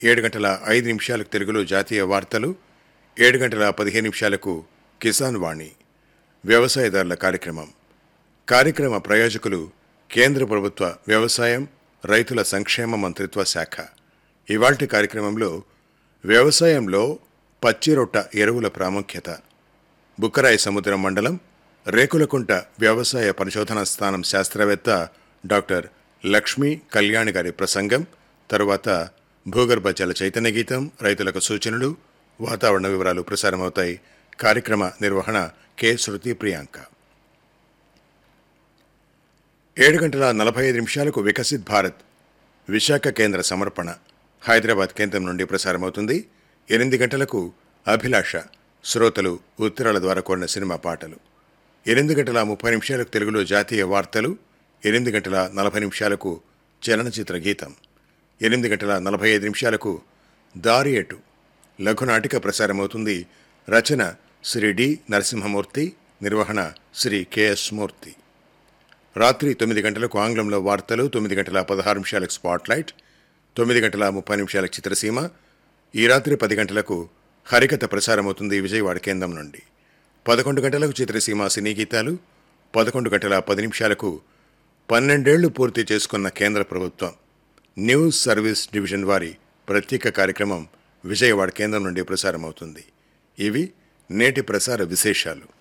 ఏడు గంటల ఐదు నిమిషాలకు తెలుగులో జాతీయ వార్తలు ఏడు గంటల పదిహేను నిమిషాలకు కిసాన్ వాణి వ్యవసాయదారుల కార్యక్రమం కార్యక్రమ ప్రయోజకులు కేంద్ర ప్రభుత్వ వ్యవసాయం రైతుల సంక్షేమ మంత్రిత్వ శాఖ ఇవాల్టి కార్యక్రమంలో వ్యవసాయంలో పచ్చిరొట్ట ఎరువుల ప్రాముఖ్యత బుక్కరాయి సముద్రం మండలం రేకులకుంట వ్యవసాయ పరిశోధనా స్థానం శాస్త్రవేత్త డాక్టర్ లక్ష్మీ కళ్యాణి గారి ప్రసంగం తరువాత భూగర్భ జల చైతన్య గీతం రైతులకు సూచనలు వాతావరణ వివరాలు ప్రసారమవుతాయి కార్యక్రమ నిర్వహణ కె శృతి ప్రియాంక ఏడు గంటల నలభై ఐదు నిమిషాలకు వికసిత్ భారత్ విశాఖ కేంద్ర సమర్పణ హైదరాబాద్ కేంద్రం నుండి ప్రసారమవుతుంది ఎనిమిది గంటలకు అభిలాష శ్రోతలు ఉత్తరాల ద్వారా కోరిన సినిమా పాటలు ఎనిమిది గంటల ముప్పై నిమిషాలకు తెలుగులో జాతీయ వార్తలు ఎనిమిది గంటల నలభై నిమిషాలకు చలనచిత్ర గీతం ఎనిమిది గంటల నలభై ఐదు నిమిషాలకు దారి ఎటు లఘునాటిక ప్రసారమవుతుంది రచన శ్రీ డి నరసింహమూర్తి నిర్వహణ శ్రీ కెఎస్ మూర్తి రాత్రి తొమ్మిది గంటలకు ఆంగ్లంలో వార్తలు తొమ్మిది గంటల పదహారు నిమిషాలకు స్పాట్లైట్ తొమ్మిది గంటల ముప్పై నిమిషాలకు చిత్రసీమ ఈ రాత్రి పది గంటలకు హరికథ ప్రసారమవుతుంది విజయవాడ కేంద్రం నుండి పదకొండు గంటలకు చిత్రసీమ సినీ గీతాలు పదకొండు గంటల పది నిమిషాలకు పన్నెండేళ్లు పూర్తి చేసుకున్న కేంద్ర ప్రభుత్వం న్యూస్ సర్వీస్ డివిజన్ వారి ప్రత్యేక కార్యక్రమం విజయవాడ కేంద్రం నుండి ప్రసారమవుతుంది ఇవి నేటి ప్రసార విశేషాలు